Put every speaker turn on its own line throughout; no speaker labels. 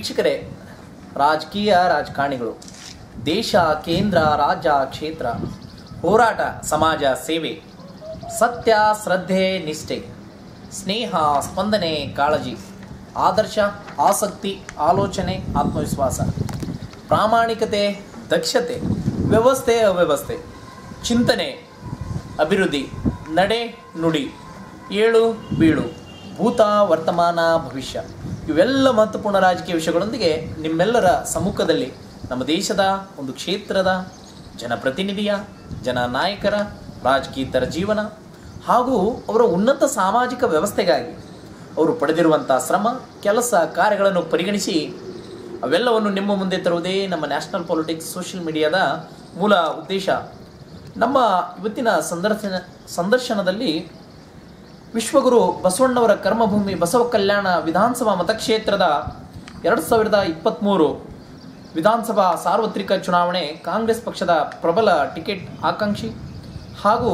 ವೀಕ್ಷಕರೇ ರಾಜಕೀಯ ರಾಜಕಾರಣಿಗಳು ದೇಶ ಕೇಂದ್ರ ರಾಜ್ಯ ಕ್ಷೇತ್ರ ಹೋರಾಟ ಸಮಾಜ ಸೇವೆ ಸತ್ಯ ಶ್ರದ್ಧೆ ನಿಷ್ಠೆ ಸ್ನೇಹ ಸ್ಪಂದನೆ ಕಾಳಜಿ ಆದರ್ಶ ಆಸಕ್ತಿ ಆಲೋಚನೆ ಆತ್ಮವಿಶ್ವಾಸ ಪ್ರಾಮಾಣಿಕತೆ ದಕ್ಷತೆ ವ್ಯವಸ್ಥೆ ಅವ್ಯವಸ್ಥೆ ಚಿಂತನೆ ಅಭಿವೃದ್ಧಿ ನಡೆ ನುಡಿ ಏಳು ಬೀಳು ಭೂತ ವರ್ತಮಾನ ಭವಿಷ್ಯ ಇವೆಲ್ಲ ಮಹತ್ವಪೂರ್ಣ ರಾಜಕೀಯ ವಿಷಯಗಳೊಂದಿಗೆ ನಿಮ್ಮೆಲ್ಲರ ಸಮ್ಮುಖದಲ್ಲಿ ನಮ್ಮ ದೇಶದ ಒಂದು ಕ್ಷೇತ್ರದ ಜನಪ್ರತಿನಿಧಿಯ ಜನನಾಯಕರ ರಾಜಕೀಯತರ ಜೀವನ ಹಾಗೂ ಅವರ ಉನ್ನತ ಸಾಮಾಜಿಕ ವ್ಯವಸ್ಥೆಗಾಗಿ ಅವರು ಪಡೆದಿರುವಂಥ ಶ್ರಮ ಕೆಲಸ ಕಾರ್ಯಗಳನ್ನು ಪರಿಗಣಿಸಿ ಅವೆಲ್ಲವನ್ನು ನಿಮ್ಮ ಮುಂದೆ ತರುವುದೇ ನಮ್ಮ ನ್ಯಾಷನಲ್ ಪೊಲಿಟಿಕ್ಸ್ ಸೋಷಿಯಲ್ ಮೀಡಿಯಾದ ಮೂಲ ಉದ್ದೇಶ ನಮ್ಮ ಇವತ್ತಿನ ಸಂದರ್ಶನ ಸಂದರ್ಶನದಲ್ಲಿ ವಿಶ್ವಗುರು ಬಸವಣ್ಣವರ ಕರ್ಮಭೂಮಿ ಬಸವ ಕಲ್ಯಾಣ ವಿಧಾನಸಭಾ ಮತಕ್ಷೇತ್ರದ ಎರಡು ಸಾವಿರದ ಇಪ್ಪತ್ತ್ಮೂರು ವಿಧಾನಸಭಾ ಸಾರ್ವತ್ರಿಕ ಚುನಾವಣೆ ಕಾಂಗ್ರೆಸ್ ಪಕ್ಷದ ಪ್ರಬಲ ಟಿಕೆಟ್ ಆಕಾಂಕ್ಷಿ ಹಾಗೂ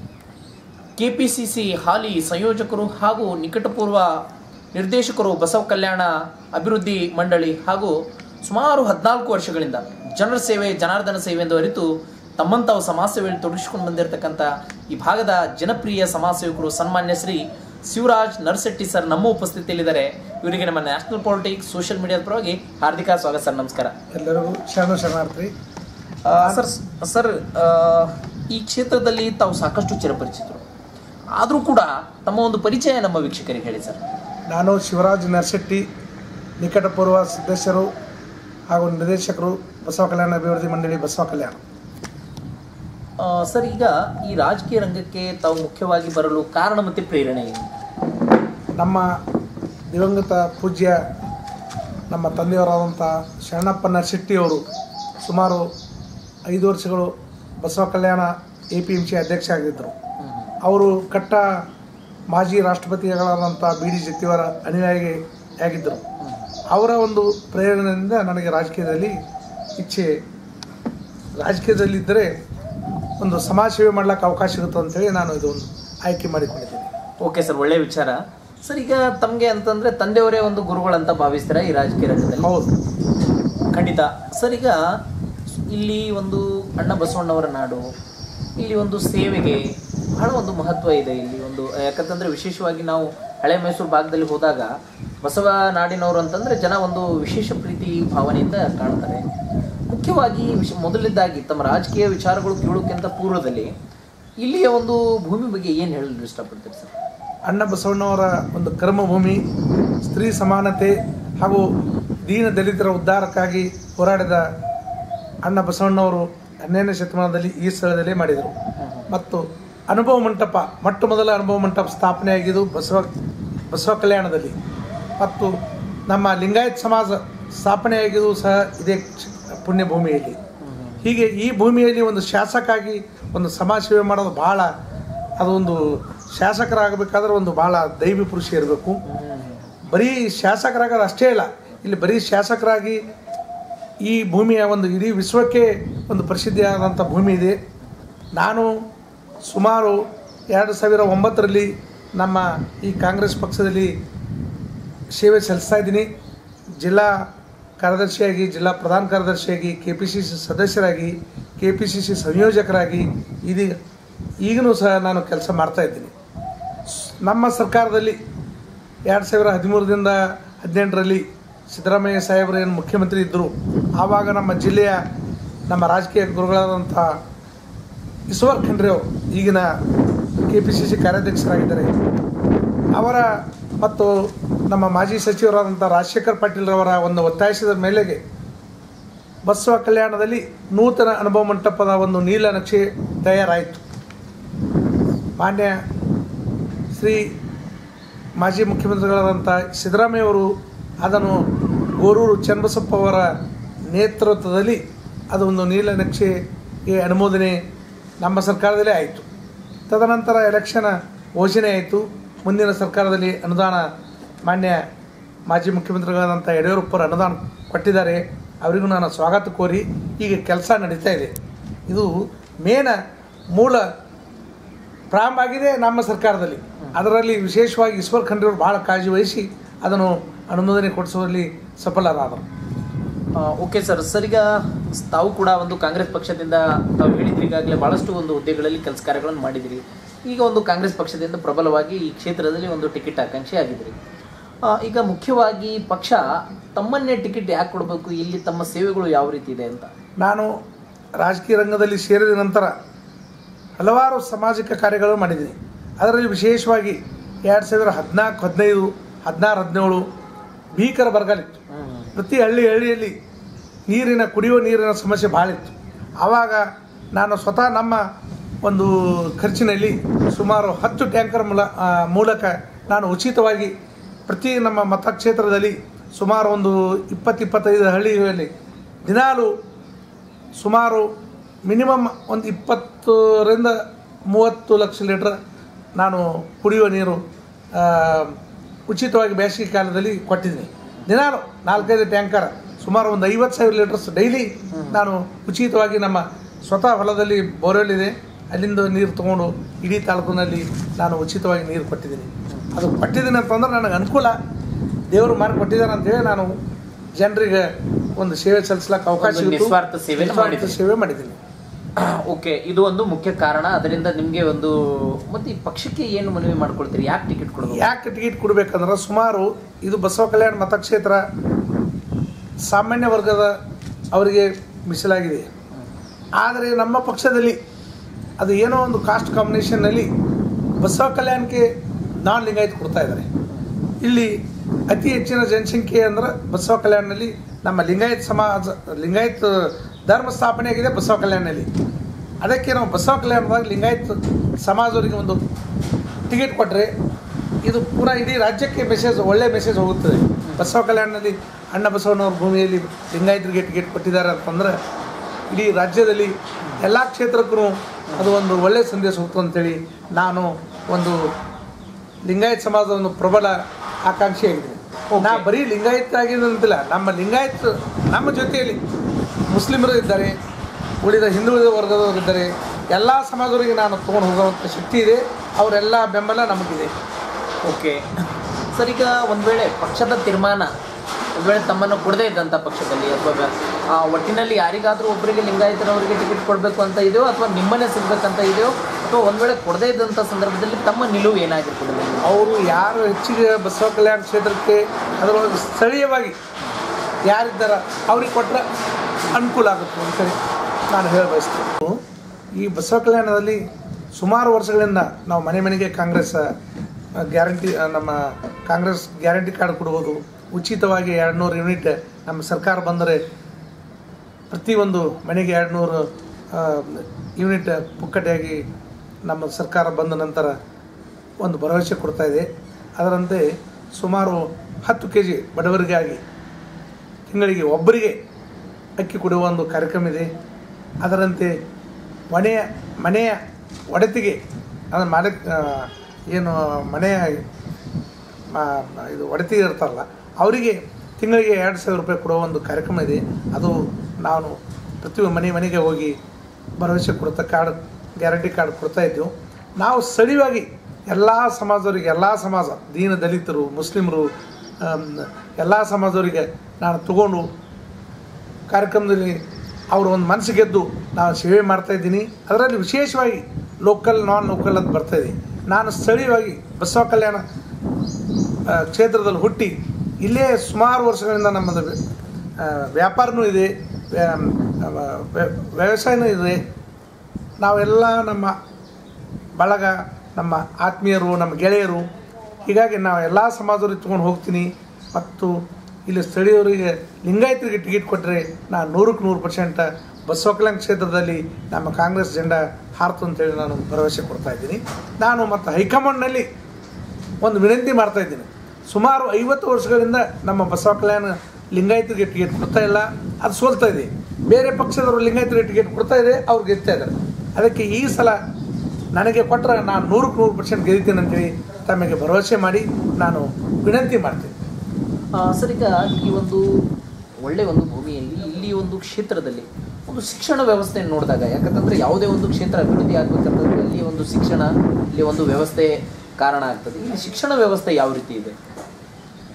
ಕೆಪಿಸಿಸಿ ಹಾಲಿ ಸಂಯೋಜಕರು ಹಾಗೂ ನಿಕಟಪೂರ್ವ ನಿರ್ದೇಶಕರು ಬಸವ ಕಲ್ಯಾಣ ಅಭಿವೃದ್ಧಿ ಮಂಡಳಿ ಹಾಗೂ ಸುಮಾರು ಹದಿನಾಲ್ಕು ವರ್ಷಗಳಿಂದ ಜನರ ಸೇವೆ ಜನಾರ್ದನ ಸೇವೆ ಎಂದು ಅರಿತು ತಮ್ಮಂತಾವು ಸಮಾಜ ಸೇವೆಯಲ್ಲಿ ತೊಡಗಿಸಿಕೊಂಡು ಬಂದಿರತಕ್ಕಂಥ ಈ ಭಾಗದ ಜನಪ್ರಿಯ ಸಮಾಜ ಸೇವಕರು ಸನ್ಮಾನ್ಯ ಶ್ರೀ ಶಿವರಾಜ್ ನರ್ಸೆಟ್ಟಿ ಸರ್ ನಮ್ಮ ಉಪಸ್ಥಿತಿಯಲ್ಲಿದ್ದಾರೆ ಇವರಿಗೆ ನಮ್ಮ ನ್ಯಾಷನಲ್ ಪಾಲಿಟಿಕ್ಸ್ ಸೋಷಿಯಲ್ ಮೀಡಿಯಾದ ಪರವಾಗಿ ಹಾರ್ದಿಕ ಸ್ವಾಗತ ಸರ್ ನಮಸ್ಕಾರ
ಎಲ್ಲರಿಗೂ ಶರಣ ಶರಣಾರ್ಥಿ
ಆ, ಸರ್ ಸರ್ ಆ, ಈ ಕ್ಷೇತ್ರದಲ್ಲಿ ತಾವು ಸಾಕಷ್ಟು ಚಿರಪರಿಚಿತರು ಆದರೂ ಕೂಡ ತಮ್ಮ ಒಂದು ಪರಿಚಯ ನಮ್ಮ ವೀಕ್ಷಕರಿಗೆ ಹೇಳಿ ಸರ್
ನಾನು ಶಿವರಾಜ್ ನರ್ಶೆಟ್ಟಿ ನಿಕಟಪೂರ್ವ ಸದಸ್ಯರು ಹಾಗೂ ನಿರ್ದೇಶಕರು ಬಸವ ಕಲ್ಯಾಣ ಅಭಿವೃದ್ಧಿ ಮಂಡಳಿ ಬಸವ ಕಲ್ಯಾಣ
ಆ, ಸರ್ ಈಗ ಈ ರಾಜಕೀಯ ರಂಗಕ್ಕೆ ತಾವು ಮುಖ್ಯವಾಗಿ ಬರಲು ಕಾರಣ ಮತ್ತು ಪ್ರೇರಣೆ ಏನು
ನಮ್ಮ ದಿವಂಗತ ಪೂಜ್ಯ ನಮ್ಮ ತಂದೆಯವರಾದಂಥ ಶರಣಪ್ಪ ನರ್ಶೆಟ್ಟಿಯವರು ಸುಮಾರು ಐದು ವರ್ಷಗಳು Basava Kalyana A P M C ಅಧ್ಯಕ್ಷ ಆಗಿದ್ದರು ಅವರು ಕಟ್ಟ ಮಾಜಿ ರಾಷ್ಟ್ರಪತಿಗಳಾದಂಥ ಬಿ ಡಿ ಜತ್ತಿಯವರ ಅನುಯಾಯಿ ಆಗಿದ್ದರು ಅವರ ಒಂದು ಪ್ರೇರಣೆಯಿಂದ ನನಗೆ ರಾಜಕೀಯದಲ್ಲಿ ಇಚ್ಛೆ ರಾಜಕೀಯದಲ್ಲಿದ್ದರೆ ಒಂದು ಸಮಾಜ ಸೇವೆ ಮಾಡ್ಲಿಕ್ಕೆ ಅವಕಾಶ ಇರುತ್ತೆ ಅಂತೇಳಿ ನಾನು ಇದೊಂದು ಆಯ್ಕೆ ಮಾಡಿಕೊಂಡಿದ್ದೇನೆ
ಓಕೆ ಸರ್ ಒಳ್ಳೆಯ ವಿಚಾರ ಸರ್ ಈಗ ತಮಗೆ ಅಂತಂದ್ರೆ ತಂದೆಯವರೇ ಒಂದು ಗುರುಗಳಂತ ಭಾವಿಸ್ತೀರಾ ಈ ರಾಜಕೀಯ ರಂಗದಲ್ಲಿ
ಹೌದು
ಖಂಡಿತ ಸರ್ ಈಗ ಇಲ್ಲಿ ಒಂದು ಅಣ್ಣ ಬಸವಣ್ಣವರ ನಾಡು ಇಲ್ಲಿ ಒಂದು ಸೇವೆಗೆ ಬಹಳ ಒಂದು ಮಹತ್ವ ಇದೆ ಇಲ್ಲಿ ಒಂದು ಯಾಕಂತಂದ್ರೆ ವಿಶೇಷವಾಗಿ ನಾವು ಹಳೆ ಮೈಸೂರು ಭಾಗದಲ್ಲಿ ಹೋದಾಗ ಬಸವ ನಾಡಿನವರು ಅಂತಂದ್ರೆ ಜನ ಒಂದು ವಿಶೇಷ ಪ್ರೀತಿ ಭಾವನೆಯಿಂದ ಕಾಣ್ತಾರೆ ಮುಖ್ಯವಾಗಿ ವಿಶ ಮೊದಲಿದ್ದಾಗಿ ತಮ್ಮ ರಾಜಕೀಯ ವಿಚಾರಗಳು ಕೇಳೋಕ್ಕಿಂತ ಪೂರ್ವದಲ್ಲಿ ಇಲ್ಲಿಯ ಒಂದು ಭೂಮಿ ಬಗ್ಗೆ ಏನು ಹೇಳಲು ಇಷ್ಟಪಡ್ತೀರಿ ಸರ್
ಅಣ್ಣ ಬಸವಣ್ಣವರ ಒಂದು ಕರ್ಮಭೂಮಿ ಸ್ತ್ರೀ ಸಮಾನತೆ ಹಾಗೂ ದೀನ ದಲಿತರ ಉದ್ಧಾರಕ್ಕಾಗಿ ಹೋರಾಡಿದ ಅಣ್ಣ ಬಸವಣ್ಣವರು ಹನ್ನೆರಡನೇ ಶತಮಾನದಲ್ಲಿ ಈ ಸ್ಥಳದಲ್ಲೇ ಮಾಡಿದರು ಮತ್ತು ಅನುಭವ ಮಂಟಪ ಮೊಟ್ಟ ಮೊದಲ ಅನುಭವ ಮಂಟಪ ಸ್ಥಾಪನೆ ಆಗಿದ್ದು ಬಸವ ಬಸವ ಕಲ್ಯಾಣದಲ್ಲಿ ಮತ್ತು ನಮ್ಮ ಲಿಂಗಾಯತ್ ಸಮಾಜ ಸ್ಥಾಪನೆಯಾಗಿದ್ದು ಸಹ ಇದೇ ಕ್ಷ- ಪುಣ್ಯಭೂಮಿಯಲ್ಲಿ ಹೀಗೆ ಈ ಭೂಮಿಯಲ್ಲಿ ಒಂದು ಶಾಸಕಾಗಿ ಒಂದು ಸಮಾಜ ಸೇವೆ ಮಾಡೋದು ಭಾಳ ಅದೊಂದು ಶಾಸಕರಾಗಬೇಕಾದ್ರೆ ಒಂದು ಭಾಳ ದೈವಿ ಪುರುಷ ಇರಬೇಕು ಬರೀ ಶಾಸಕರಾಗೋದು ಅಷ್ಟೇ ಇಲ್ಲ ಇಲ್ಲಿ ಬರೀ ಶಾಸಕರಾಗಿ ಈ ಭೂಮಿಯ ಒಂದು ಇಡೀ ವಿಶ್ವಕ್ಕೆ ಒಂದು ಪ್ರಸಿದ್ಧಿಯಾದಂಥ ಭೂಮಿ ಇದೆ ನಾನು ಸುಮಾರು ಎರಡು ಸಾವಿರ ಒಂಬತ್ತರಲ್ಲಿ ನಮ್ಮ ಈ ಕಾಂಗ್ರೆಸ್ ಪಕ್ಷದಲ್ಲಿ ಸೇವೆ ಸಲ್ಲಿಸ್ತಾ ಇದ್ದೀನಿ ಜಿಲ್ಲಾ ಕಾರ್ಯದರ್ಶಿಯಾಗಿ ಜಿಲ್ಲಾ ಪ್ರಧಾನ ಕಾರ್ಯದರ್ಶಿಯಾಗಿ ಕೆ ಪಿ ಸಿ ಸಿ ಸದಸ್ಯರಾಗಿ ಕೆ ಪಿ ಸಿ ಸಿ ಸಂಯೋಜಕರಾಗಿ ಇದೀಗ ಈಗಲೂ ಸಹ ನಾನು ಕೆಲಸ ಮಾಡ್ತಾ ಇದ್ದೀನಿ ಸ್- ನಮ್ಮ ಸರ್ಕಾರದಲ್ಲಿ ಎರಡು ಸಾವಿರ ಹದಿಮೂರರಿಂದ ಹದಿನೆಂಟರಲ್ಲಿ ಸಿದ್ದರಾಮಯ್ಯ ಸಾಹೇಬರು ಏನು ಮುಖ್ಯಮಂತ್ರಿ ಇದ್ದರು ಆವಾಗ ನಮ್ಮ ಜಿಲ್ಲೆಯ ನಮ್ಮ ರಾಜಕೀಯ ಗುರುಗಳಾದಂಥ ಈಶ್ವರ್ ಖಂಡ್ರೆ ಅವರು ಈಗಿನ ಕೆ ಪಿ ಸಿ ಸಿ ಕಾರ್ಯಾಧ್ಯಕ್ಷರಾಗಿದ್ದಾರೆ ಅವರ ಮತ್ತು ನಮ್ಮ ಮಾಜಿ ಸಚಿವರಾದಂಥ ರಾಜಶೇಖರ್ ಪಾಟೀಲ್ರವರ ಒಂದು ಒತ್ತಾಯಿಸಿದ ಮೇಲೆಗೆ ಬಸವ ಕಲ್ಯಾಣದಲ್ಲಿ ನೂತನ ಅನುಭವ ಮಂಟಪದ ಒಂದು ನೀಲ ನಕ್ಷೆ ತಯಾರಾಯಿತು ಮಾನ್ಯ ಶ್ರೀ ಮಾಜಿ ಮುಖ್ಯಮಂತ್ರಿಗಳಾದಂಥ ಸಿದ್ದರಾಮಯ್ಯವರು ಅದನ್ನು ಗೋರೂರು ಚನ್ನಬಸಪ್ಪ ಅವರ ನೇತೃತ್ವದಲ್ಲಿ ಅದು ಒಂದು ನೀಲ ನಕ್ಷೆಗೆ ಅನುಮೋದನೆ ನಮ್ಮ ಸರ್ಕಾರದಲ್ಲೇ ಆಯಿತು ತದನಂತರ ಎಲೆಕ್ಷನ್ ಘೋಷಣೆ ಆಯಿತು ಮುಂದಿನ ಸರ್ಕಾರದಲ್ಲಿ ಅನುದಾನ ಮಾನ್ಯ ಮಾಜಿ ಮುಖ್ಯಮಂತ್ರಿಗಳಾದಂಥ ಯಡಿಯೂರಪ್ಪರು ಅನುದಾನ ಕೊಟ್ಟಿದ್ದಾರೆ ಅವರಿಗೂ ನಾನು ಸ್ವಾಗತ ಕೋರಿ ಈಗ ಕೆಲಸ ನಡೀತಾ ಇದೆ ಇದು ಮೇನ ಮೂಲ ಪ್ರಾರಂಭ ಆಗಿದೆ ನಮ್ಮ ಸರ್ಕಾರದಲ್ಲಿ ಅದರಲ್ಲಿ ವಿಶೇಷವಾಗಿ ಈಶ್ವರ್ ಖಂಡ್ರೆ ಅವರು ಭಾಳ ಕಾಳಜಿ ವಹಿಸಿ ಅದನ್ನು ಅನುಮೋದನೆ ಕೊಡಿಸುವಲ್ಲಿ ಸಫಲರಾದರು
ಓಕೆ ಸರ್ ಸರ್ ಈಗ ತಾವು ಕೂಡ ಒಂದು ಕಾಂಗ್ರೆಸ್ ಪಕ್ಷದಿಂದ ತಾವು ಹೇಳಿದ್ರಿ ಈಗಾಗಲೇ ಬಹಳಷ್ಟು ಒಂದು ಹುದ್ದೆಗಳಲ್ಲಿ ಕೆಲಸ ಕಾರ್ಯಗಳನ್ನು ಮಾಡಿದಿರಿ ಈಗ ಒಂದು ಕಾಂಗ್ರೆಸ್ ಪಕ್ಷದಿಂದ ಪ್ರಬಲವಾಗಿ ಈ ಕ್ಷೇತ್ರದಲ್ಲಿ ಒಂದು ಟಿಕೆಟ್ ಆಕಾಂಕ್ಷಿ ಆಗಿದ್ರಿ ಆ, ಈಗ ಮುಖ್ಯವಾಗಿ ಪಕ್ಷ ತಮ್ಮನ್ನೇ ಟಿಕೆಟ್ ಯಾಕೆ ಕೊಡಬೇಕು ಇಲ್ಲಿ ತಮ್ಮ ಸೇವೆಗಳು ಯಾವ ರೀತಿ ಇದೆ ಅಂತ
ನಾನು ರಾಜಕೀಯ ರಂಗದಲ್ಲಿ ಸೇರಿದ ನಂತರ ಹಲವಾರು ಸಾಮಾಜಿಕ ಕಾರ್ಯಗಳು ಮಾಡಿದ್ದೀನಿ ಅದರಲ್ಲಿ ವಿಶೇಷವಾಗಿ ಎರಡು ಸಾವಿರ ಹದಿನಾಲ್ಕು ಹದಿನೈದು ಹದಿನಾರು ಹದಿನೇಳು ಭೀಕರ ಬರಗಾಲಿತ್ತು ಪ್ರತಿ ಹಳ್ಳಿ ಹಳ್ಳಿಯಲ್ಲಿ ನೀರಿನ ಕುಡಿಯುವ ನೀರಿನ ಸಮಸ್ಯೆ ಭಾಳ ಇತ್ತು ಆವಾಗ ನಾನು ಸ್ವತಃ ನಮ್ಮ ಒಂದು ಖರ್ಚಿನಲ್ಲಿ ಸುಮಾರು ಹತ್ತು ಟ್ಯಾಂಕರ್ ಮೂಲ ಆ, ಮೂಲಕ ನಾನು ಉಚಿತವಾಗಿ ಪ್ರತಿ ನಮ್ಮ ಮತಕ್ಷೇತ್ರದಲ್ಲಿ ಸುಮಾರು ಒಂದು ಇಪ್ಪತ್ತು ಇಪ್ಪತ್ತೈದು ಹಳ್ಳಿಗಳಲ್ಲಿ ದಿನಾಲು ಸುಮಾರು ಮಿನಿಮಮ್ ಒಂದು ಇಪ್ಪತ್ತರಿಂದ ಮೂವತ್ತು ಲಕ್ಷ ಲೀಟ್ರ್ ನಾನು ಕುಡಿಯುವ ನೀರು ಆ, ಉಚಿತವಾಗಿ ಬೇಸಿಗೆ ಕಾಲದಲ್ಲಿ ಕೊಟ್ಟಿದ್ದೀನಿ ದಿನಾಲು ನಾಲ್ಕೈದು ಟ್ಯಾಂಕರ್ ಸುಮಾರು ಒಂದು ಐವತ್ತು ಸಾವಿರ ಲೀಟರ್ಸ್ ಡೈಲಿ ನಾನು ಉಚಿತವಾಗಿ ನಮ್ಮ ಸ್ವತಃ ಹೊಲದಲ್ಲಿ ಬೋರ್ವೆಲ್ ಇದೆ ಅಲ್ಲಿಂದ ನೀರು ತೊಗೊಂಡು ಇಡೀ ತಾಲೂಕಿನಲ್ಲಿ ನಾನು ಉಚಿತವಾಗಿ ನೀರು ಕೊಟ್ಟಿದ್ದೀನಿ ಅದು ಕೊಟ್ಟಿದ್ದೀನಿ ಅಂತಂದ್ರೆ ನನಗೆ ಅನುಕೂಲ ದೇವರು ಮಾಡಿ ಕೊಟ್ಟಿದ್ದಾರೆ ಅಂತೇಳಿ ನಾನು ಜನರಿಗೆ ಒಂದು ಸೇವೆ ಸಲ್ಲಿಸ್ಲಿಕ್ಕೆ ಅವಕಾಶ
ಒಂದು
ಇತ್ತು.
ನಿಸ್ವಾರ್ಥ ಸೇವೆನ
ನಿಸ್ವಾರ್ಥ
ಮಾಡಿದ್ದೀರಿ.
ಸೇವೆ ಮಾಡಿದ್ದೀನಿ
ಓಕೆ ಇದು ಒಂದು ಮುಖ್ಯ ಕಾರಣ ಅದರಿಂದ ನಿಮಗೆ ಒಂದು ಮತ್ತೆ ಈ ಪಕ್ಷಕ್ಕೆ ಏನು ಮನವಿ ಮಾಡ್ಕೊಳ್ತೀರಿ ಯಾಕೆ ಟಿಕೆಟ್ ಕೊಡಬೇಕು
ಯಾಕೆ ಟಿಕೆಟ್ ಕೊಡಬೇಕಂದ್ರೆ ಸುಮಾರು ಇದು ಬಸವ ಕಲ್ಯಾಣ ಮತಕ್ಷೇತ್ರ ಸಾಮಾನ್ಯ ವರ್ಗದ ಅವರಿಗೆ ಮೀಸಲಾಗಿದೆ ಆದರೆ ನಮ್ಮ ಪಕ್ಷದಲ್ಲಿ ಅದು ಏನೋ ಒಂದು ಕಾಸ್ಟ್ ಕಾಂಬಿನೇಷನ್ನಲ್ಲಿ ಬಸವ ಕಲ್ಯಾಣಕ್ಕೆ ನಾನ್ ಲಿಂಗಾಯತ್ ಕೊಡ್ತಾ ಇದ್ದಾರೆ ಇಲ್ಲಿ ಅತಿ ಹೆಚ್ಚಿನ ಜನಸಂಖ್ಯೆ ಅಂದ್ರೆ ಬಸವ ಕಲ್ಯಾಣದಲ್ಲಿ ನಮ್ಮ ಲಿಂಗಾಯತ್ ಸಮಾಜ ಲಿಂಗಾಯತ್ ಧರ್ಮ ಸ್ಥಾಪನೆ ಆಗಿದೆ ಬಸವ ಕಲ್ಯಾಣದಲ್ಲಿ ಅದಕ್ಕೆ ನಾವು ಬಸವ ಕಲ್ಯಾಣದಾಗ ಲಿಂಗಾಯತ್ ಸಮಾಜದವರಿಗೆ ಒಂದು ಟಿಕೆಟ್ ಕೊಟ್ಟರೆ ಇದು ಪೂರಾ ಇಡೀ ರಾಜ್ಯಕ್ಕೆ ಮೆಸೇಜ್ ಒಳ್ಳೆ ಮೆಸೇಜ್ ಹೋಗುತ್ತದೆ ಬಸವ ಕಲ್ಯಾಣದಲ್ಲಿ ಅಣ್ಣ ಬಸವನವ್ರ ಭೂಮಿಯಲ್ಲಿ ಲಿಂಗಾಯತರಿಗೆ ಟಿಕೆಟ್ ಕೊಟ್ಟಿದ್ದಾರೆ ಅಂತಂದ್ರೆ ಇಡೀ ರಾಜ್ಯದಲ್ಲಿ ಎಲ್ಲ ಕ್ಷೇತ್ರಕ್ಕೂ ಅದು ಒಂದು ಒಳ್ಳೆಯ ಸಂದೇಶ ಹೋಗ್ತದೆ ಅಂತೇಳಿ ನಾನು ಒಂದು ಲಿಂಗಾಯತ್ ಸಮಾಜದ ಒಂದು ಪ್ರಬಲ ಆಕಾಂಕ್ಷಿಯಾಗಿದ್ದೀನಿ ನಾ ಬರೀ ಲಿಂಗಾಯತ್ ಆಗಿದಂತಿಲ್ಲ ನಮ್ಮ ಲಿಂಗಾಯತ್ ನಮ್ಮ ಜೊತೆಯಲ್ಲಿ ಮುಸ್ಲಿಮರು ಇದ್ದಾರೆ ಉಳಿದ ಹಿಂದುಳಿದ ವರ್ಗದವರು ಇದ್ದಾರೆ ಎಲ್ಲ ಸಮಾಜದವರಿಗೆ ನಾನು ತೊಗೊಂಡು ಹೋಗುವಂಥ ಶಕ್ತಿ ಇದೆ ಅವರೆಲ್ಲ ಬೆಂಬಲ ನಮಗಿದೆ
ಓಕೆ ಸರ್ ಈಗ ಒಂದು ವೇಳೆ ಪಕ್ಷದ ತೀರ್ಮಾನ ಒಂದು ವೇಳೆ ತಮ್ಮನ್ನು ಕೊಡದೇ ಇದ್ದಂಥ ಪಕ್ಷದಲ್ಲಿ ಅಥವಾ ಬ- ಆ, ಒಟ್ಟಿನಲ್ಲಿ ಯಾರಿಗಾದರೂ ಒಬ್ಬರಿಗೆ ಲಿಂಗಾಯತನವರಿಗೆ ಟಿಕೆಟ್ ಕೊಡಬೇಕು ಅಂತ ಇದೆಯೋ ಅಥವಾ ನಿಮ್ಮನ್ನೇ ಸಿಗ್ಬೇಕಂತ ಇದೆಯೋ ಅಥವಾ ಒಂದು ವೇಳೆ ಕೊಡದೇ ಇದ್ದಂಥ ಸಂದರ್ಭದಲ್ಲಿ ತಮ್ಮ ನಿಲುವು ಏನಾಗಿರ್ತದೆ
ಅವರು ಯಾರು ಹೆಚ್ಚಿಗೆ ಬಸವ ಕಲ್ಯಾಣ ಕ್ಷೇತ್ರಕ್ಕೆ ಅದರೊಳಗೆ ಸ್ಥಳೀಯವಾಗಿ ಯಾರಿದ್ದಾರ ಅವ್ರಿಗೆ ಕೊಟ್ಟರೆ ಅನುಕೂಲ ಆಗುತ್ತೆ ಅಂತೇಳಿ ನಾನು ಹೇಳ ಬಯಸ್ತೀನಿ ಈ ಬಸವ ಕಲ್ಯಾಣದಲ್ಲಿ ಸುಮಾರು ವರ್ಷಗಳಿಂದ ನಾವು ಮನೆ ಮನೆಗೆ ಕಾಂಗ್ರೆಸ್ ಗ್ಯಾರಂಟಿ ನಮ್ಮ ಕಾಂಗ್ರೆಸ್ ಗ್ಯಾರಂಟಿ ಕಾರ್ಡ್ ಕೊಡುವುದು ಉಚಿತವಾಗಿ ಎರಡು ನೂರು ಯೂನಿಟ್ ನಮ್ಮ ಸರ್ಕಾರ ಬಂದರೆ ಪ್ರತಿಯೊಂದು ಮನೆಗೆ ಎರಡು ನೂರು ಯೂನಿಟ್ ಪುಕ್ಕಟೆಯಾಗಿ ನಮ್ಮ ಸರ್ಕಾರ ಬಂದ ನಂತರ ಒಂದು ಭರವಸೆ ಕೊಡ್ತಾ ಇದೆ ಅದರಂತೆ ಸುಮಾರು ಹತ್ತು ಕೆ ಜಿ ಬಡವರಿಗಾಗಿ ತಿಂಗಳಿಗೆ ಒಬ್ಬರಿಗೆ ಅಕ್ಕಿ ಕೊಡುವ ಒಂದು ಕಾರ್ಯಕ್ರಮ ಇದೆ ಅದರಂತೆ ಮನೆಯ ಮನೆಯ ಒಡತಿಗೆ ಅಂದರೆ ಮಾಲಕ್ ಆ, ಏನು ಮನೆಯ ಆ, ಇದು ಒಡತಿ ಇರ್ತಾರಲ್ಲ ಅವರಿಗೆ ತಿಂಗಳಿಗೆ ಎರಡು ಸಾವಿರ ರೂಪಾಯಿ ಕೊಡುವ ಒಂದು ಕಾರ್ಯಕ್ರಮ ಇದೆ ಅದು ನಾನು ಪ್ರತಿ ಮನೆ ಮನೆಗೆ ಹೋಗಿ ಭರವಸೆ ಕೊಡ್ತಾ ಕಾರ್ಡ್ ಗ್ಯಾರಂಟಿ ಕಾರ್ಡ್ ಕೊಡ್ತಾ ಇದ್ದೆವು ನಾವು ಸ್ಥಳೀಯವಾಗಿ ಎಲ್ಲ ಸಮಾಜದವರಿಗೆ ಎಲ್ಲ ಸಮಾಜ ದೀನ ದಲಿತರು ಮುಸ್ಲಿಮರು ಎಲ್ಲ ಸಮಾಜದವರಿಗೆ ನಾನು ತಗೊಂಡು ಕಾರ್ಯಕ್ರಮದಲ್ಲಿ ಅವರು ಒಂದು ಮನಸ್ಸು ಗೆದ್ದು ನಾನು ಸೇವೆ ಮಾಡ್ತಾ ಇದ್ದೀನಿ ಅದರಲ್ಲಿ ವಿಶೇಷವಾಗಿ ಲೋಕಲ್ ನಾನ್ ಲೋಕಲ್ ಅಂತ ಬರ್ತಾ ಇದೆ ನಾನು ಸ್ಥಳೀಯವಾಗಿ ಬಸವ ಕಲ್ಯಾಣ ಆ, ಕ್ಷೇತ್ರದಲ್ಲಿ ಹುಟ್ಟಿ ಇಲ್ಲೇ ಸುಮಾರು ವರ್ಷಗಳಿಂದ ನಮ್ಮದು ಆ, ವ್ಯಾಪಾರನೂ ಇದೆ ವ್ಯಾ- ವ್ಯ- ವ್ಯವಸಾಯನೂ ಇದೆ ನಾವೆಲ್ಲ ನಮ್ಮ ಬಳಗ ನಮ್ಮ ಆತ್ಮೀಯರು ನಮ್ಮ ಗೆಳೆಯರು ಹೀಗಾಗಿ ನಾವು ಎಲ್ಲ ಸಮಾಜದವ್ರಿಗೆ ತೊಗೊಂಡು ಹೋಗ್ತೀನಿ ಮತ್ತು ಇಲ್ಲಿ ಸ್ಥಳೀಯರಿಗೆ ಲಿಂಗಾಯತರಿಗೆ ಟಿಕೆಟ್ ಕೊಟ್ಟರೆ ನಾನು ನೂರಕ್ಕೆ ನೂರು ಪರ್ಸೆಂಟ್ ಬಸವಕಲ್ಯಾಣ ಕ್ಷೇತ್ರದಲ್ಲಿ ನಮ್ಮ ಕಾಂಗ್ರೆಸ್ ಜೆಂಡ ಹಾರ್ತು ಅಂತೇಳಿ ನಾನು ಭರವಸೆ ಕೊಡ್ತಾ ಇದ್ದೀನಿ ನಾನು ಮತ್ತು ಹೈಕಮಾಂಡ್ನಲ್ಲಿ ಒಂದು ವಿನಂತಿ ಮಾಡ್ತಾ ಇದ್ದೀನಿ ಸುಮಾರು ಐವತ್ತು ವರ್ಷಗಳಿಂದ ನಮ್ಮ ಬಸವ ಕಲ್ಯಾಣ ಲಿಂಗಾಯತರಿಗೆ ಟಿಕೆಟ್ ಕೊಡ್ತಾ ಇಲ್ಲ ಅದು ಸೋಲ್ತಾ ಇದೆ ಬೇರೆ ಪಕ್ಷದವರು ಲಿಂಗಾಯತರಿಗೆ ಟಿಕೆಟ್ ಕೊಡ್ತಾ ಇದೆ ಅವ್ರು ಗೆಲ್ತಾ ಇದ್ದಾರೆ ಅದಕ್ಕೆ ಈ ಸಲ ನನಗೆ ಕೊಟ್ಟರೆ ನಾನು ನೂರಕ್ಕೆ ನೂರು ಪರ್ಸೆಂಟ್ ಗೆಲ್ತೀನಿ ಅಂತೇಳಿ ತಮಗೆ ಭರವಸೆ ಮಾಡಿ ನಾನು ವಿನಂತಿ ಮಾಡ್ತೀನಿ
ಆ, ಸರ್ ಈಗ ಈ ಒಂದು ಒಳ್ಳೆ ಒಂದು ಭೂಮಿಯಲ್ಲಿ ಇಲ್ಲಿ ಒಂದು ಕ್ಷೇತ್ರದಲ್ಲಿ ಒಂದು ಶಿಕ್ಷಣ ವ್ಯವಸ್ಥೆಯನ್ನು ನೋಡಿದಾಗ ಯಾಕಂತಂದ್ರೆ ಯಾವುದೇ ಒಂದು ಕ್ಷೇತ್ರ ಅಭಿವೃದ್ಧಿ ಆಗ್ಬೇಕಂತಂದ್ರೆ ಅಲ್ಲಿ ಒಂದು ಶಿಕ್ಷಣ ಇಲ್ಲಿ ಒಂದು ವ್ಯವಸ್ಥೆ ಕಾರಣ ಆಗ್ತದೆ ಇಲ್ಲಿ ಶಿಕ್ಷಣ ವ್ಯವಸ್ಥೆ ಯಾವ ರೀತಿ ಇದೆ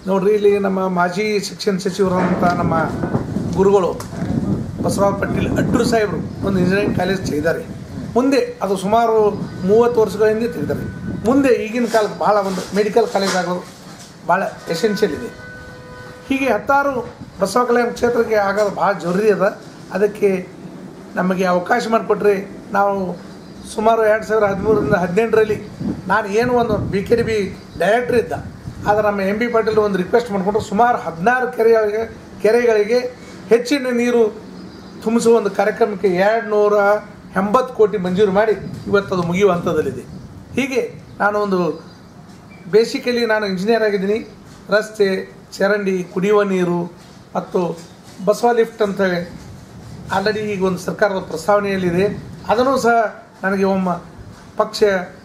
ನೋಡ್ರಿ ಇಲ್ಲಿ ನಮ್ಮ ಮಾಜಿ ಶಿಕ್ಷಣ ಸಚಿವರಾದಂಥ ನಮ್ಮ ಗುರುಗಳು ಬಸವರಾಜ ಪಟೇಲ್ ಅಡ್ರು ಸಾಹೇಬರು ಒಂದು ಇಂಜಿನಿಯರಿಂಗ್ ಕಾಲೇಜ್ ತೆಗೆದಾರೆ ಮುಂದೆ ಅದು ಸುಮಾರು ಮೂವತ್ತು ವರ್ಷಗಳ ಹಿಂದೆ ತೆಗೆದಾರೆ ಮುಂದೆ ಈಗಿನ ಕಾಲಕ್ಕೆ ಭಾಳ ಒಂದು ಮೆಡಿಕಲ್ ಕಾಲೇಜ್ ಆಗೋದು ಭಾಳ ಎಸೆನ್ಷಿಯಲ್ ಇದೆ ಹೀಗೆ ಹತ್ತಾರು ಬಸವ ಕಲ್ಯಾಣ ಕ್ಷೇತ್ರಕ್ಕೆ ಆಗೋದು ಭಾಳ ಜರುರಿ ಅದ ಅದಕ್ಕೆ ನಮಗೆ ಅವಕಾಶ ಮಾಡಿಕೊಟ್ರೆ ನಾವು ಸುಮಾರು ಎರಡು ಸಾವಿರ ಹದಿಮೂರರಿಂದ ಹದಿನೆಂಟರಲ್ಲಿ ನಾನು ಏನು ಒಂದು B K D B director ಇದ್ದ ಆದರೆ ನಮ್ಮ ಎಂ ಬಿ ಪಾಟೀಲ್ ಒಂದು ರಿಕ್ವೆಸ್ಟ್ ಮಾಡಿಕೊಂಡು ಸುಮಾರು ಹದಿನಾರು ಕೆರೆಗಳಿಗೆ ಕೆರೆಗಳಿಗೆ ಹೆಚ್ಚಿನ ನೀರು ತುಂಬಿಸುವ ಒಂದು ಕಾರ್ಯಕ್ರಮಕ್ಕೆ ಎರಡು ನೂರ ಎಂಬತ್ತು ಕೋಟಿ ಮಂಜೂರು ಮಾಡಿ ಇವತ್ತು ಅದು ಮುಗಿಯುವ ಹಂತದಲ್ಲಿದೆ ಹೀಗೆ ನಾನು ಒಂದು ಬೇಸಿಕಲಿ ನಾನು ಇಂಜಿನಿಯರ್ ಆಗಿದ್ದೀನಿ ರಸ್ತೆ ಚರಂಡಿ ಕುಡಿಯುವ ನೀರು ಮತ್ತು ಬಸವ ಲಿಫ್ಟ್ ಅಂತ ಹೇಳಿ ಆಲ್ರೆಡಿ ಈಗ ಒಂದು ಸರ್ಕಾರದ ಪ್ರಸ್ತಾವನೆಯಲ್ಲಿದೆ ಅದನ್ನು ಸಹ ನನಗೆ ಒಮ್ಮ ಪಕ್ಷ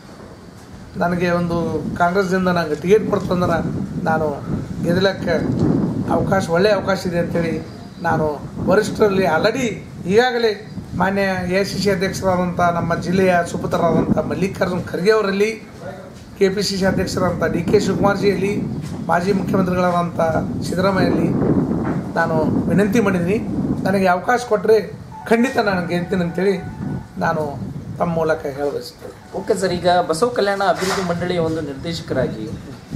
ನನಗೆ ಒಂದು ಕಾಂಗ್ರೆಸ್ದಿಂದ ನನಗೆ ಟಿಕೆಟ್ ಕೊಡ್ತಂದ್ರೆ ನಾನು ಗೆಲ್ಲಕ್ಕೆ ಅವಕಾಶ ಒಳ್ಳೆಯ ಅವಕಾಶ ಇದೆ ಅಂತೇಳಿ ನಾನು ವರಿಷ್ಠರಲ್ಲಿ ಆಲ್ರೆಡಿ ಈಗಾಗಲೇ ಮಾನ್ಯ ಎ ಸಿ ಸಿ ಅಧ್ಯಕ್ಷರಾದಂಥ ನಮ್ಮ ಜಿಲ್ಲೆಯ ಸುಪುತ್ರರಾದಂಥ ಮಲ್ಲಿಕಾರ್ಜುನ್ ಖರ್ಗೆ ಅವರಲ್ಲಿ ಕೆ ಪಿ ಸಿ ಸಿ ಅಧ್ಯಕ್ಷರಾದಂಥ ಡಿ ಕೆ ಶಿವಕುಮಾರ್ಜಿಯಲ್ಲಿ ಮಾಜಿ ಮುಖ್ಯಮಂತ್ರಿಗಳಾದಂಥ ಸಿದ್ದರಾಮಯ್ಯಲ್ಲಿ ನಾನು ವಿನಂತಿ ಮಾಡಿದ್ದೀನಿ ನನಗೆ ಅವಕಾಶ ಕೊಟ್ಟರೆ ಖಂಡಿತ ನಾನು ಗೆಲ್ತೀನಿ ಅಂತೇಳಿ ನಾನು ತಮ್ಮ ಮೂಲಕ ಹೇಳಬಯಸ್ತೇನೆ
ಓಕೆ ಸರ್ ಈಗ ಬಸವ ಕಲ್ಯಾಣ ಅಭಿವೃದ್ಧಿ ಮಂಡಳಿಯ ಒಂದು ನಿರ್ದೇಶಕರಾಗಿ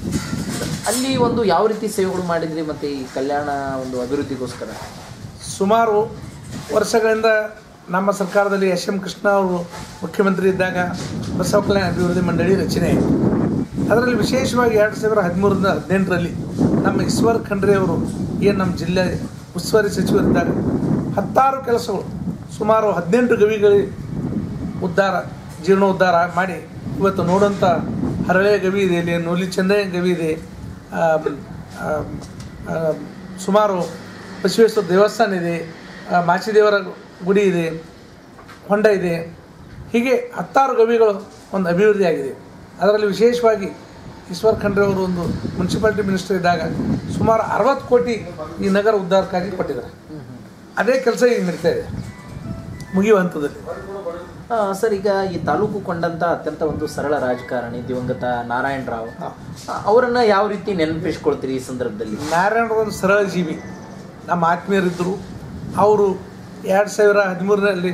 ಅಲ್ಲಿ ಒಂದು ಯಾವ ರೀತಿ ಸೇವೆಗಳು ಮಾಡಿದ್ರಿ ಮತ್ತೆ ಈ ಕಲ್ಯಾಣ ಒಂದು ಅಭಿವೃದ್ಧಿಗೋಸ್ಕರ
ಸುಮಾರು ವರ್ಷಗಳಿಂದ ನಮ್ಮ ಸರ್ಕಾರದಲ್ಲಿ ಎಸ್ ಎಂ ಕೃಷ್ಣ ಅವರು ಮುಖ್ಯಮಂತ್ರಿ ಇದ್ದಾಗ ಬಸವ ಕಲ್ಯಾಣ ಅಭಿವೃದ್ಧಿ ಮಂಡಳಿ ರಚನೆ ಆಯಿತು ಅದರಲ್ಲಿ ವಿಶೇಷವಾಗಿ ಎರಡು ಸಾವಿರ ಹದಿಮೂರರಿಂದ ಹದಿನೆಂಟರಲ್ಲಿ ನಮ್ಮ ಈಶ್ವರ್ ಖಂಡ್ರೆ ಅವರು ಏನು ನಮ್ಮ ಜಿಲ್ಲೆ ಉಸ್ತುವಾರಿ ಸಚಿವರಿದ್ದಾಗ ಹತ್ತಾರು ಕೆಲಸಗಳು ಸುಮಾರು ಹದಿನೆಂಟು ಗವಿಗಳು ಉದ್ಧಾರ ಜೀರ್ಣೋದ್ಧಾರ ಮಾಡಿ ಇವತ್ತು ನೋಡೋಂಥ ಹರಳೆ ಗವಿ ಇದೆ ಇಲ್ಲಿ ನೂಲಿ ಚಂದಯ್ಯ ಗವಿ ಇದೆ ಆಮ್, ಆಮ್, ಆಮ್, ಸುಮಾರು ಬಸವೇಶ್ವರ ದೇವಸ್ಥಾನ ಇದೆ ಆ, ಮಾಚಿದೇವರ ಗುಡಿ ಇದೆ ಹೊಂಡ ಇದೆ ಹೀಗೆ ಹತ್ತಾರು ಗವಿಗಳು ಒಂದು ಅಭಿವೃದ್ಧಿ ಆಗಿದೆ ಅದರಲ್ಲಿ ವಿಶೇಷವಾಗಿ ಈಶ್ವರ್ ಖಂಡ್ರೆ ಅವರು ಒಂದು ಮುನ್ಸಿಪಾಲಿಟಿ ಮಿನಿಸ್ಟರ್ ಇದ್ದಾಗ ಸುಮಾರು ಅರವತ್ತು ಕೋಟಿ ಈ ನಗರ ಉದ್ಧಾರಕ್ಕಾಗಿ ಕೊಟ್ಟಿದ್ದಾರೆ ಅದೇ ಕೆಲಸ ಈಗ ನಡೀತಾ ಇದೆ ಮುಗಿಯುವ ಹಂತದಲ್ಲಿ
ಆ, ಸರ್ ಈಗ ಈ ತಾಲೂಕು ಕೊಂಡಂತ ಅತ್ಯಂತ ಒಂದು ಸರಳ ರಾಜಕಾರಣಿ ದಿವಂಗತ ನಾರಾಯಣ ರಾವ್
ಹಾ.
ಆ, ಅವರನ್ನ ಯಾವ ರೀತಿ ನೆನಪಿಸ್ಕೊಳ್ತೀರಿ ಈ ಸಂದರ್ಭದಲ್ಲಿ
ನಾರಾಯಣ ಒಂದು ಸರಳ ಜೀವಿ ನಮ್ಮ ಆತ್ಮೀಯರಿದ್ದರು ಅವರು ಎರಡು ಸಾವಿರ ಹದಿಮೂರರಲ್ಲಿ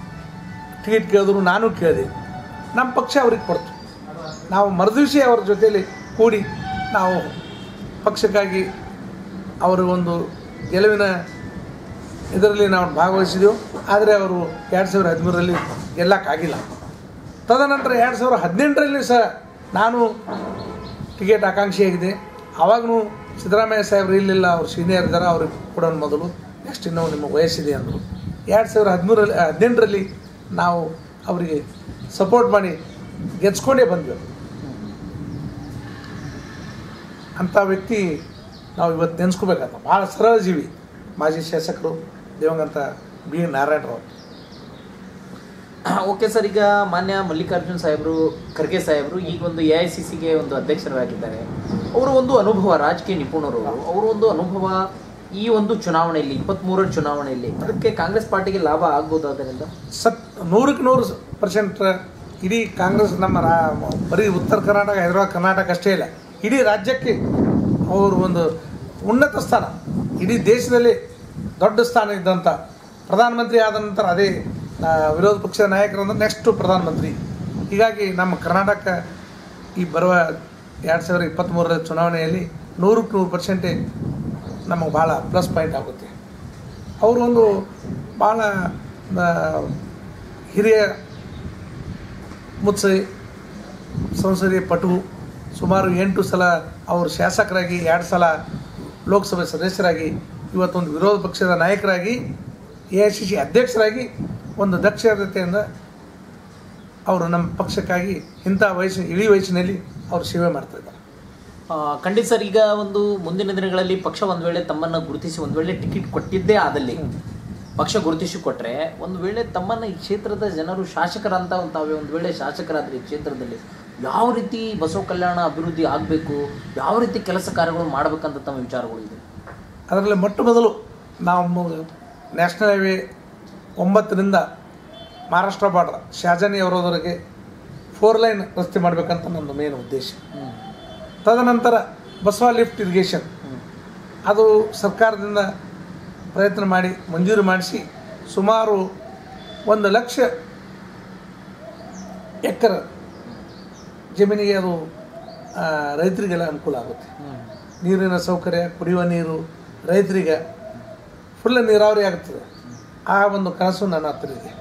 ಟಿಕೆಟ್ ಕೇಳಿದ್ರು ನಾನು ಕೇಳಿದೆ ನಮ್ಮ ಪಕ್ಷ ಅವ್ರಿಗೆ ಕೊಡ್ತು ನಾವು ಮರುದಿವಸ ಅವ್ರ ಜೊತೆಯಲ್ಲಿ ಕೂಡಿ ನಾವು ಪಕ್ಷಕ್ಕಾಗಿ ಅವರ ಒಂದು ಗೆಲುವಿನ ಇದರಲ್ಲಿ ನಾವು ಭಾಗವಹಿಸಿದೆವು ಆದರೆ ಅವರು ಎರಡು ಸಾವಿರ ಹದಿಮೂರರಲ್ಲಿ ಗೆಲ್ಲಕ್ಕಾಗಿಲ್ಲ ತದನಂತರ ಎರಡು ಸಾವಿರ ಹದಿನೆಂಟರಲ್ಲಿ ಸಹ ನಾನು ಟಿಕೆಟ್ ಆಕಾಂಕ್ಷಿಯಾಗಿದೆ ಆವಾಗೂ ಸಿದ್ದರಾಮಯ್ಯ ಸಾಹೇಬ್ರು ಇಲ್ಲಿಲ್ಲ ಅವ್ರು ಸೀನಿಯರ್ ಇದ್ದಾರೆ ಅವ್ರಿಗೆ ಕೊಡೋಣ ಮೊದಲು ನೆಕ್ಸ್ಟ್ ಇನ್ನೂ ನಿಮಗೆ ವಯಸ್ಸಿದೆ ಅಂದರು ಎರಡು ಸಾವಿರ ಹದಿಮೂರಲ್ಲಿ ಹದಿನೆಂಟರಲ್ಲಿ ನಾವು ಅವರಿಗೆ ಸಪೋರ್ಟ್ ಮಾಡಿ ಗೆದ್ಸ್ಕೊಂಡೇ ಬಂದ್ವಿ ಅಂಥ ವ್ಯಕ್ತಿ ನಾವು ಇವತ್ತು ನೆನೆಸ್ಕೋಬೇಕಾದ ಭಾಳ ಸರಳ ಜೀವಿ ಮಾಜಿ ಶಾಸಕರು ದಿವಂಗತ ಬಿ ನಾರಾಯಣರಾವ್
ಓಕೆ ಸರ್ ಈಗ ಮಾನ್ಯ ಮಲ್ಲಿಕಾರ್ಜುನ್ ಸಾಹೇಬರು ಖರ್ಗೆ ಸಾಹೇಬರು ಈಗ ಒಂದು ಎ ಐ ಸಿ ಸಿಗೆ ಒಂದು ಅಧ್ಯಕ್ಷರಾಗಿದ್ದಾರೆ ಅವರು ಒಂದು ಅನುಭವ ರಾಜಕೀಯ ನಿಪುಣರು ಅವರು ಒಂದು ಅನುಭವ ಈ ಒಂದು ಚುನಾವಣೆಯಲ್ಲಿ ಇಪ್ಪತ್ತ್ಮೂರರ ಚುನಾವಣೆಯಲ್ಲಿ ಅದಕ್ಕೆ ಕಾಂಗ್ರೆಸ್ ಪಾರ್ಟಿಗೆ ಲಾಭ ಆಗ್ಬೋದು ಅದರಿಂದ
ಸತ್ ನೂರಕ್ಕೆ ನೂರು ಪರ್ಸೆಂಟ್ ಇಡೀ ಕಾಂಗ್ರೆಸ್ ನಮ್ಮ ರಾ ಬರೀ ಉತ್ತರ ಕರ್ನಾಟಕ ಹೈದರಾಬಾದ್ ಕರ್ನಾಟಕ ಅಷ್ಟೇ ಇಲ್ಲ ಇಡೀ ರಾಜ್ಯಕ್ಕೆ ಅವರು ಒಂದು ಉನ್ನತ ಸ್ಥಾನ ಇಡೀ ದೇಶದಲ್ಲಿ ದೊಡ್ಡ ಸ್ಥಾನ ಇದ್ದಂಥ ಪ್ರಧಾನಮಂತ್ರಿ ಆದ ನಂತರ ಅದೇ ಆ, ವಿರೋಧ ಪಕ್ಷದ ನಾಯಕರು ಅಂದ್ರೆ ನೆಕ್ಸ್ಟು ಪ್ರಧಾನಮಂತ್ರಿ ಹೀಗಾಗಿ ನಮ್ಮ ಕರ್ನಾಟಕ ಈ ಬರುವ ಎರಡು ಸಾವಿರದ ಇಪ್ಪತ್ತ್ಮೂರರ ಚುನಾವಣೆಯಲ್ಲಿ ನೂರಕ್ಕೆ ನೂರು ಪರ್ಸೆಂಟೇ ನಮಗೆ ಭಾಳ ಪ್ಲಸ್ ಪಾಯಿಂಟ್ ಆಗುತ್ತೆ ಅವರು ಒಂದು ಭಾಳ ಆ, ಹಿರಿಯ ಮುತ್ಸರಿ ಸಂಸದೀಯ ಪಟು ಸುಮಾರು ಎಂಟು ಸಲ ಅವರು ಶಾಸಕರಾಗಿ ಎರಡು ಸಲ ಲೋಕಸಭೆ ಸದಸ್ಯರಾಗಿ ಇವತ್ತೊಂದು ವಿರೋಧ ಪಕ್ಷದ ನಾಯಕರಾಗಿ ಎ ಐ ಸಿ ಸಿ ಅಧ್ಯಕ್ಷರಾಗಿ ಒಂದು ದಕ್ಷತೆಯಿಂದ ಅವರು ನಮ್ಮ ಪಕ್ಷಕ್ಕಾಗಿ ಇಂಥ ವಯಸ್ಸಿನ ಇಳಿ ವಯಸ್ಸಿನಲ್ಲಿ ಅವರು ಸೇವೆ ಮಾಡ್ತಾ ಇದ್ದಾರೆ
ಆ, ಖಂಡಿತ ಸರ್ ಈಗ ಒಂದು ಮುಂದಿನ ದಿನಗಳಲ್ಲಿ ಪಕ್ಷ ಒಂದು ವೇಳೆ ತಮ್ಮನ್ನ ಗುರುತಿಸಿ ಒಂದು ವೇಳೆ ಟಿಕೆಟ್ ಕೊಟ್ಟಿದ್ದೇ ಆದಲ್ಲಿ ಪಕ್ಷ ಗುರುತಿಸಿ ಕೊಟ್ರೆ ಒಂದು ವೇಳೆ ತಮ್ಮನ್ನ ಈ ಕ್ಷೇತ್ರದ ಜನರು ಶಾಸಕರಂತ ತಾವೇ ಒಂದು ವೇಳೆ ಶಾಸಕರಾದ್ರೆ ಈ ಕ್ಷೇತ್ರದಲ್ಲಿ ಯಾವ ರೀತಿ ಬಸವ ಕಲ್ಯಾಣ ಅಭಿವೃದ್ಧಿ ಆಗಬೇಕು ಯಾವ ರೀತಿ ಕೆಲಸ ಕಾರ್ಯಗಳು ಮಾಡ್ಬೇಕಂತ ತಮ್ಮ ವಿಚಾರಗಳು ಇದೆ
ಅದರಲ್ಲಿ ಮೊಟ್ಟ ಮೊದಲು ನಾವು ನ್ಯಾಷನಲ್ ಹೈವೇ ಒಂಬತ್ತರಿಂದ ಮಹಾರಾಷ್ಟ್ರ ಬಾರ್ಡರ್ ಶಾಜಾನಿ ಅವರವರೆಗೆ ಫೋರ್ ಲೈನ್ ರಸ್ತೆ ಮಾಡಬೇಕಂತ ನನ್ನ ಮೇನ್ ಉದ್ದೇಶ ತದನಂತರ ಬಸವ ಲಿಫ್ಟ್ ಇರಿಗೇಷನ್ ಅದು ಸರ್ಕಾರದಿಂದ ಪ್ರಯತ್ನ ಮಾಡಿ ಮಂಜೂರು ಮಾಡಿಸಿ ಸುಮಾರು ಒಂದು ಲಕ್ಷ ಎಕರೆ ಜಮೀನಿಗೆ ಅದು ಆ, ರೈತರಿಗೆಲ್ಲ ಅನುಕೂಲ ಆಗುತ್ತೆ ನೀರಿನ ಸೌಕರ್ಯ ಕುಡಿಯುವ ನೀರು ರೈತರಿಗೆ ಫುಲ್ ನೀರಾವರಿ ಆಗುತ್ತದೆ ಆ ಒಂದು ಕನಸು ನನ್ನ ಹತ್ರ ಇದೆ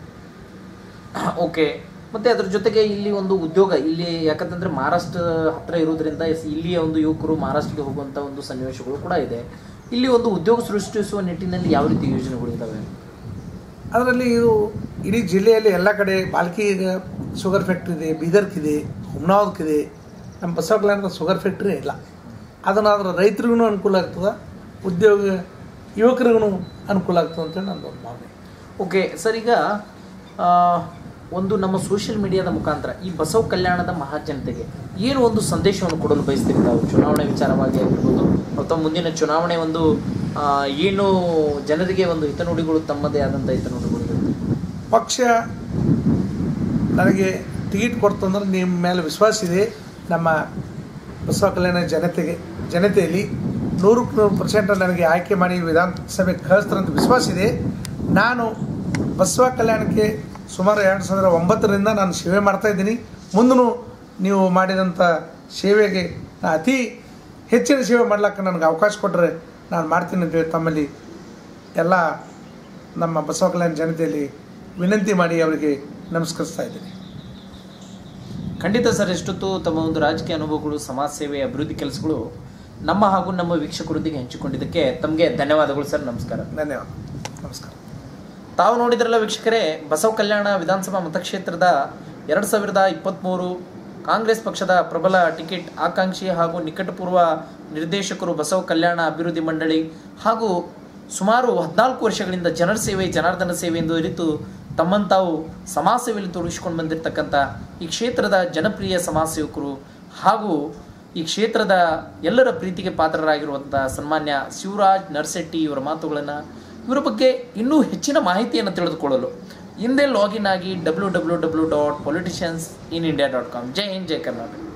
ಓಕೆ ಮತ್ತೆ ಅದ್ರ ಜೊತೆಗೆ ಇಲ್ಲಿ ಒಂದು ಉದ್ಯೋಗ ಇಲ್ಲಿ ಯಾಕಂತಂದ್ರೆ ಮಹಾರಾಷ್ಟ್ರ ಹತ್ರ ಇರೋದ್ರಿಂದ ಎಸ್- ಇಲ್ಲಿಯ ಒಂದು ಯುವಕರು ಮಹಾರಾಷ್ಟ್ರಕ್ಕೆ ಹೋಗುವಂತ ಒಂದು ಸನ್ನಿವೇಶಗಳು ಕೂಡ ಇದೆ ಇಲ್ಲಿ ಒಂದು ಉದ್ಯೋಗ ಸೃಷ್ಟಿಸುವ ನಿಟ್ಟಿನಲ್ಲಿ ಯಾವ ರೀತಿ ಯೋಜನೆಗಳು ಇದಾವೆ
ಅದರಲ್ಲಿ ಇದು ಇಡೀ ಜಿಲ್ಲೆಯಲ್ಲಿ ಎಲ್ಲ ಕಡೆ ಬಾಲ್ಕಿಗೆ ಶುಗರ್ ಫ್ಯಾಕ್ಟ್ರಿ ಇದೆ ಬೀದರ್ಕಿದೆ ಹುಮ್ನಾವ್ದಕ್ಕಿದೆ ನಮ್ಮ ಬಸವಕಲ್ಯಾಣದ ಶುಗರ್ ಫ್ಯಾಕ್ಟ್ರಿ ಇಲ್ಲ ಅದನ್ನಾದ್ರೆ ರೈತರಿಗೂ ಅನುಕೂಲ ಆಗ್ತದೆ ಉದ್ಯೋಗ ಯುವಕರಿಗೂ ಅನುಕೂಲ ಆಗ್ತದೆ ಅಂತೇಳಿ ನನ್ನ ಒಂದು ಭಾವನೆ
ಓಕೆ ಸರ್ ಈಗ ಆ, ಒಂದು ನಮ್ಮ ಸೋಷಿಯಲ್ ಮೀಡಿಯಾದ ಮುಖಾಂತರ ಈ ಬಸವ ಕಲ್ಯಾಣದ ಮಹಾಜನತೆಗೆ ಏನು ಒಂದು ಸಂದೇಶವನ್ನು ಕೊಡಲು ಬಯಸ್ತೀರಿ ತಾವು ಚುನಾವಣೆ ವಿಚಾರವಾಗಿ ಆಗಿರ್ಬೋದು ಅಥವಾ ಮುಂದಿನ ಚುನಾವಣೆ ಒಂದು ಆ, ಏನು ಜನರಿಗೆ ಒಂದು ಹಿತನುಡಿಗಳು ತಮ್ಮದೇ ಆದಂಥ ಹಿತನುಡಿಗಳು ಇರುತ್ತೆ
ಪಕ್ಷ ನನಗೆ ಟಿಕೆಟ್ ಕೊಡ್ತಂದ್ರೆ ನಿಮ್ಮ ಮೇಲೆ ವಿಶ್ವಾಸ ಇದೆ ನಮ್ಮ ಬಸವ ಕಲ್ಯಾಣ ಜನತೆಗೆ ಜನತೆಯಲ್ಲಿ ನೂರಕ್ಕೆ ನೂರು ಪರ್ಸೆಂಟ್ ನನಗೆ ಆಯ್ಕೆ ಮಾಡಿ ವಿಧಾನಸಭೆಗೆ ಕಳಿಸ್ತಾರಂತ ವಿಶ್ವಾಸ ಇದೆ ನಾನು ಬಸವ ಕಲ್ಯಾಣಕ್ಕೆ ಸುಮಾರು ಎರಡು ಸಾವಿರದ ಒಂಬತ್ತರಿಂದ ನಾನು ಸೇವೆ ಮಾಡ್ತಾ ಇದ್ದೀನಿ ಮುಂದೂ ನೀವು ಮಾಡಿದಂಥ ಸೇವೆಗೆ ನಾ ಅತಿ ಹೆಚ್ಚಿನ ಸೇವೆ ಮಾಡ್ಲಿಕ್ಕೆ ನನಗೆ ಅವಕಾಶ ಕೊಟ್ಟರೆ ನಾನು ಮಾಡ್ತೀನಿ ಅಂತೇಳಿ ತಮ್ಮಲ್ಲಿ ಎಲ್ಲ ನಮ್ಮ ಬಸವ ಕಲ್ಯಾಣ ಜನತೆಯಲ್ಲಿ ವಿನಂತಿ ಮಾಡಿ ಅವರಿಗೆ ನಮಸ್ಕರಿಸ್ತಾ ಇದ್ದೀನಿ
ಖಂಡಿತ ಸರ್ ಎಷ್ಟೊತ್ತು ತಮ್ಮ ಒಂದು ರಾಜಕೀಯ ಅನುಭವಗಳು ಸಮಾಜ ಸೇವೆ ಅಭಿವೃದ್ಧಿ ಕೆಲಸಗಳು ನಮ್ಮ ಹಾಗೂ ನಮ್ಮ ವೀಕ್ಷಕರೊಂದಿಗೆ ಹಂಚಿಕೊಂಡಿದ್ದಕ್ಕೆ ತಮಗೆ ಧನ್ಯವಾದಗಳು ಸರ್ ನಮಸ್ಕಾರ
ಧನ್ಯವಾದ ನಮಸ್ಕಾರ
ತಾವು ನೋಡಿದ್ರಲ್ಲ ವೀಕ್ಷಕರೇ ಬಸವ ಕಲ್ಯಾಣ ವಿಧಾನಸಭಾ ಮತಕ್ಷೇತ್ರದ ಎರಡು ಸಾವಿರದ ಇಪ್ಪತ್ತ್ಮೂರು ಕಾಂಗ್ರೆಸ್ ಪಕ್ಷದ ಪ್ರಬಲ ಟಿಕೆಟ್ ಆಕಾಂಕ್ಷಿ ಹಾಗೂ ನಿಕಟಪೂರ್ವ ನಿರ್ದೇಶಕರು ಬಸವ ಕಲ್ಯಾಣ ಅಭಿವೃದ್ಧಿ ಮಂಡಳಿ ಹಾಗೂ ಸುಮಾರು ಹದಿನಾಲ್ಕು ವರ್ಷಗಳಿಂದ ಜನರ ಸೇವೆ ಜನಾರ್ದನ ಸೇವೆ ಎಂದು ಅರಿತು ತಮ್ಮನ್ನು ತಾವು ಸಮಾಜ ಸೇವೆಯಲ್ಲಿ ತೊಡಗಿಸಿಕೊಂಡು ಬಂದಿರತಕ್ಕಂಥ ಈ ಕ್ಷೇತ್ರದ ಜನಪ್ರಿಯ ಸಮಾಜ ಸೇವಕರು ಹಾಗೂ ಈ ಕ್ಷೇತ್ರದ ಎಲ್ಲರ ಪ್ರೀತಿಗೆ ಪಾತ್ರರಾಗಿರುವಂಥ ಸನ್ಮಾನ್ಯ ಶಿವರಾಜ್ ನರ್ಸೆಟ್ಟಿ ಇವರ ಮಾತುಗಳನ್ನು ಇವರ ಬಗ್ಗೆ ಇನ್ನೂ ಹೆಚ್ಚಿನ ಮಾಹಿತಿಯನ್ನು ತಿಳಿದುಕೊಳ್ಳಲು ಹಿಂದೆ ಲಾಗಿನ್ ಆಗಿ W W W dot politicians in India dot com ಜೈ ಹಿಂದ್ ಜೈ ಕರ್ನಾಟಕ